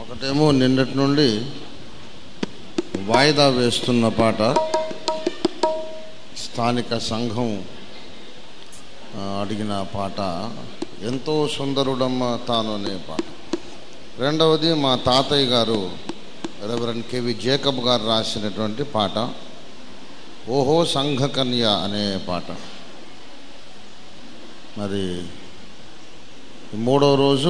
ఒకటేమో నిన్నటి నుండి వాయిదా వేస్తున్న పాట స్థానిక సంఘం ఆ, అడిగిన పాట ఎంతో సుందరుడమ్మ తాను అనే పాట రెండవది మా తాతయ్య గారు రెవరెండ్ కేవి జేకబ్ గారు రాసినటువంటి పాట ఓహో సంఘకన్య అనే పాట మరి ఈ మూడో రోజు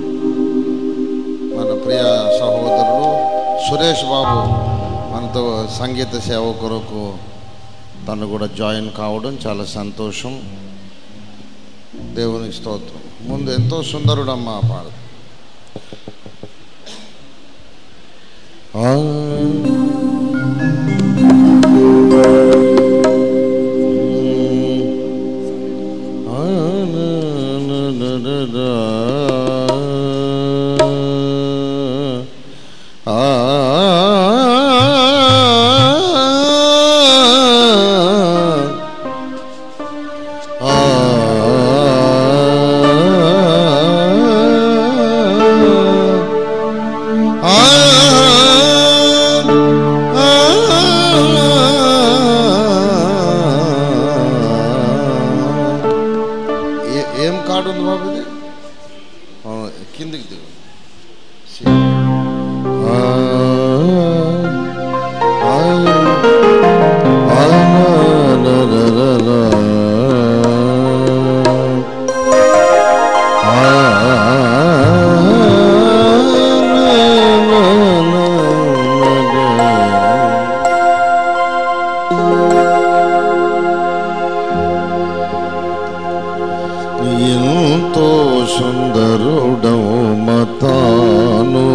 మన ప్రియ సహోదరుడు సురేష్ బాబు మనతో సంగీత సేవ కొరకు తను కూడా జాయిన్ కావడం చాలా సంతోషం దేవునికి స్తోత్రం ముందు ఎంతో సుందరుడమ్మ ఆ పాట ఆ ఏ- ఏం కార్డు ఉంది బాబు ఇది ఆ, కిందికి దిగు సి- ఆ, ఆ, ఆ, లా, లా, లా, లా. ఆ, లా, లా, లా, లా. ఎంతో సుందరుడవు మతాను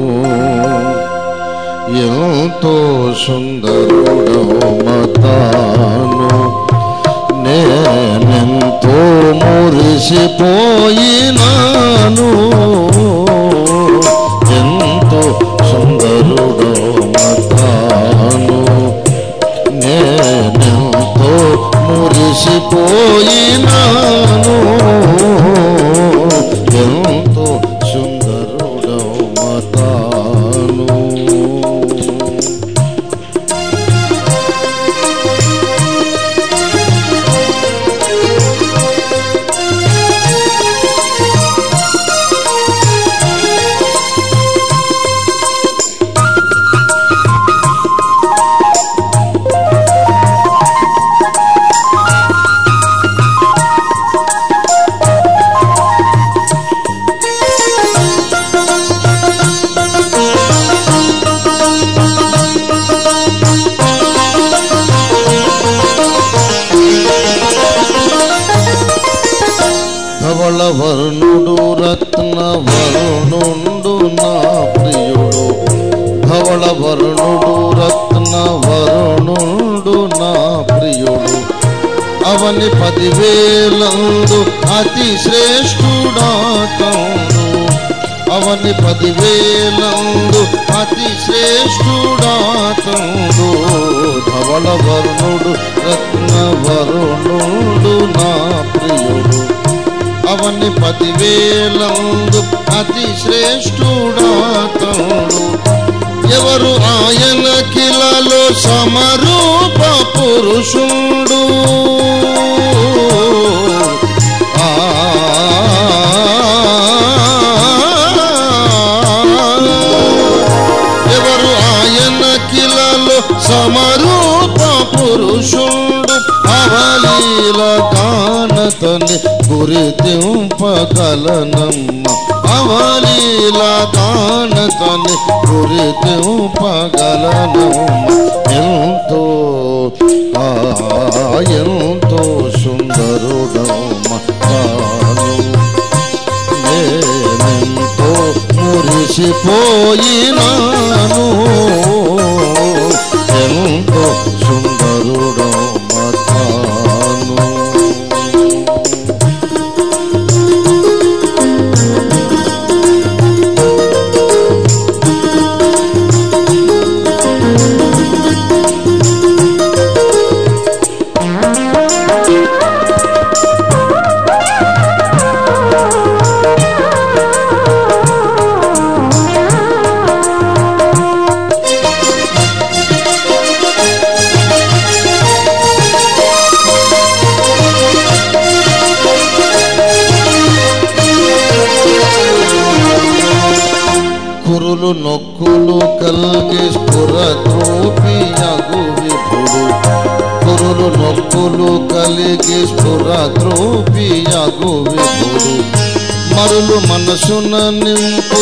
ఎంతో సుందరుడవు మతాను నేనెంతో మురిసిపోయినాను ఎంతో సుందరుడవు మతాను నేనెంతో మురిసిపోయినాను ఎంతో సుందరుడవు మతాను ధవళ వర్ణుడు రత్న వరుణుండు నా ప్రియుడు ధవళ వర్ణుడు రత్న వరుణుండు నా ప్రియుడు అవని పదివేలందు అతి శ్రేష్ఠుడాతడు అవని పదివేలందు అతి శ్రేష్ఠుడాతడు ధవళ వర్ణుడు రత్న వరుణుడు నా ప్రియుడు అవని పదివేలందు అతి శ్రేష్ఠుడాతడు ఎవరు ఆయన కిలలో సమరూప పురుషుడు ఆ ఎవరు ఆయన కిలలో సమరూప పురుషుడు అవలీల కానతని గురితింపగలనమ్మ అవలీల కానతని గురితింపగలనమ్మ ఎంతో ఆ ఎంతో సుందరుడమ్మ తాను నేనెంతో మురిసిపోయినాను ఎంతో సుందరుడో మతాను ఆ కురులు నొక్కులు కల్గి స్ఫుర ద్రోపియగు విభుడు కురులు నొక్కులు కలిగి స్ఫుర ద్రోపియగు విభుడు మరులు మనసున నింపు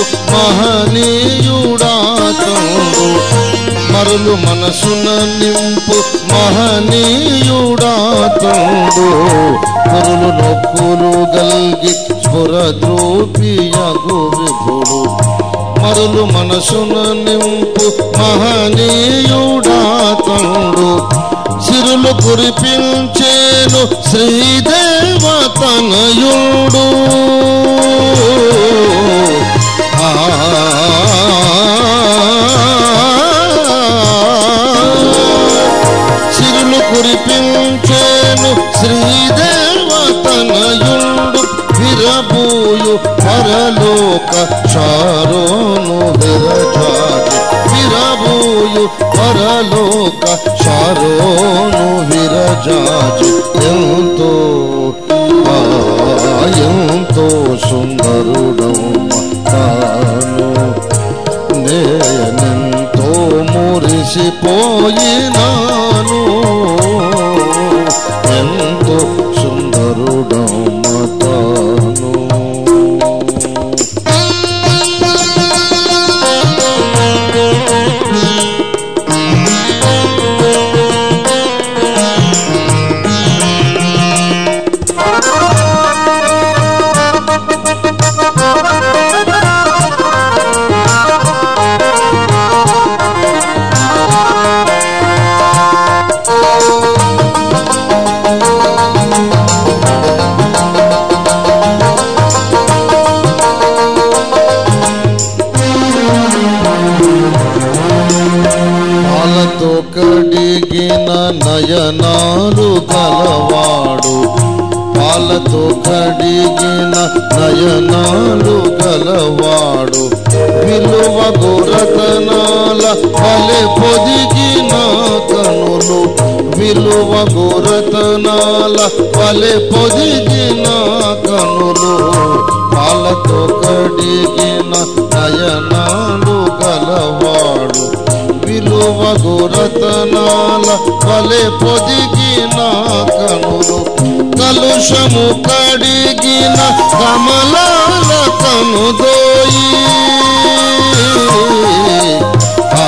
మహనీయుడాతడు మరులు మనసున నింపు మహనీయుడాతడు కురులు నొక్కులు గల్గి స్ఫుర ద్రోపియగు విభుడు మరులు మనసున నింపు మహనీయుడాతడు సిరులు కురిపించేను శ్రీదేవతనయుడు ఆ సిరులు కురిపించేను శ్రీదేవతనయుడు విరబూయు పరలోక చారోను విరజాజి విరబూయు పరలోక చారోను విరజాజి ఎంతో ఆ, ఎంతో సుందరుడవు తాను నేనెంతో మురిసిపోయినాను ఎంతో సుందరుడమతాను పాలతో కడిగిన నయనాలు గలవాడు పాలతో కడిగిన నయనాలు గలవాడు విలువ గోరతనాల పలె పొదిగిన కనులు విలువ గోరతనాల పలె పొదిగిన కనులు పాలతో కడిగిన నయనాలు గలవాడు విలువ గురతనాల వలె పొదిగిన కనులు కలుషము కడిగిన కమలాల కనుదోయి ఆ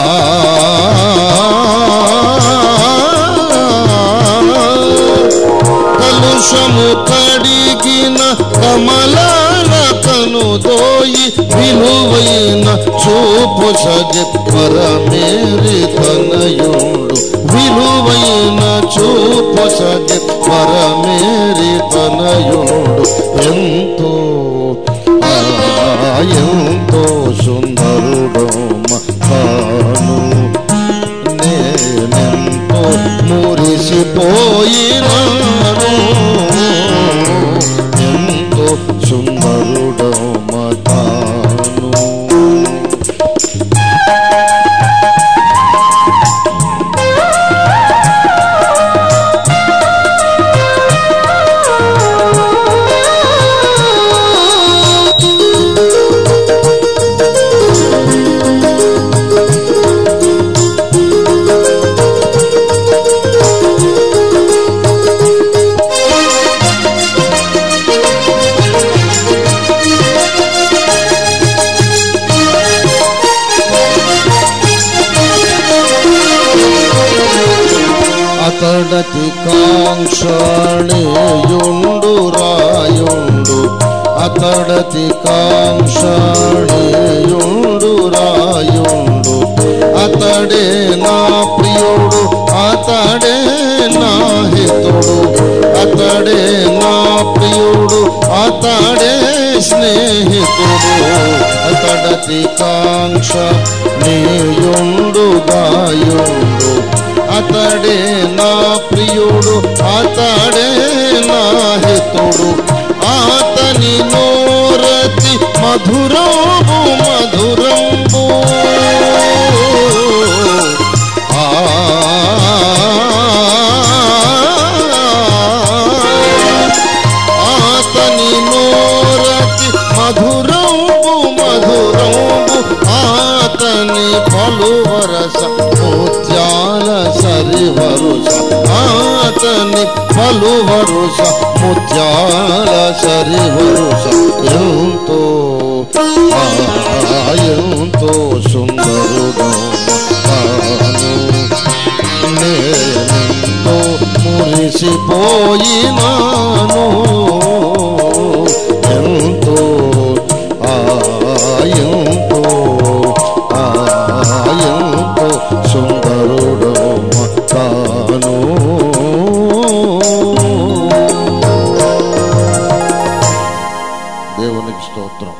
కలుషము కడిగిన కమలాల కనుదోయి విలువైన చూపు సజ పరమేరి తనయుడు విలువైన చూపు సజ పరమేరి తనయుడు ఎంతో ఆ, ఎంతో సుందరుడు తాను నేనెంతో మురిసిపోయినాను ఎంతో సుందరుడు మతాను అతడతి కాంక్షణేయుండు రాయుండు అతడతి కాంక్షణేయుండు రాయుండు అతడే నా ప్రియుడు అతడే నా హితుడు అతడే నా ప్రియుడు అతడే స్నేహితుడు అతడతి కాంక్ష నీయుండు గాయుండు అతడే నా ప్రియుడు అతడే నా హితుడు అతని నోరతి మధురంబు మధురంబు ఆ అతని నోరతి మధురంబు మధురంబు ఆ పలువరస ముత్యాల సరివరుస అతని పలువరుస ముత్యాల సరివరుస ఎంతో ఆ, ఎంతో సుందరుడు తాను నేనెంతో మురిసిపోయినాను ఎంతో ఆ ఎంతో ఆ ఎంతో సుందరుడు తాను దేవునికి స్తోత్రం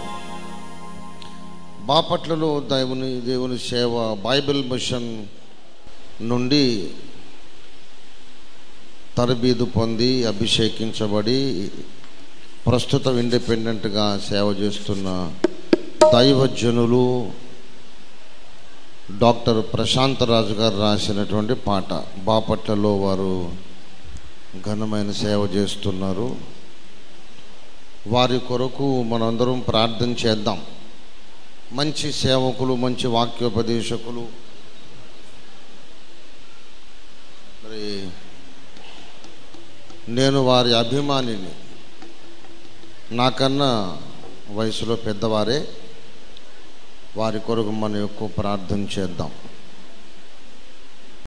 బాపట్లలో దేవుని దేవుని సేవ బైబిల్ మిషన్ నుండి తరబీదు పొంది అభిషేకించబడి ప్రస్తుతం ఇండిపెండెంట్గా సేవ చేస్తున్న దైవజనులు డాక్టర్ ప్రశాంత్ రాజు గారు రాసినటువంటి పాట బాపట్లలో వారు ఘనమైన సేవ చేస్తున్నారు వారి కొరకు మనందరం ప్రార్థన చేద్దాం మంచి సేవకులు మంచి వాక్యోపదేశకులు మరి నేను వారి అభిమానిని నాకన్నా వయసులో పెద్దవారే వారి కొరకు మనం ఎక్కువ ప్రార్థన చేద్దాం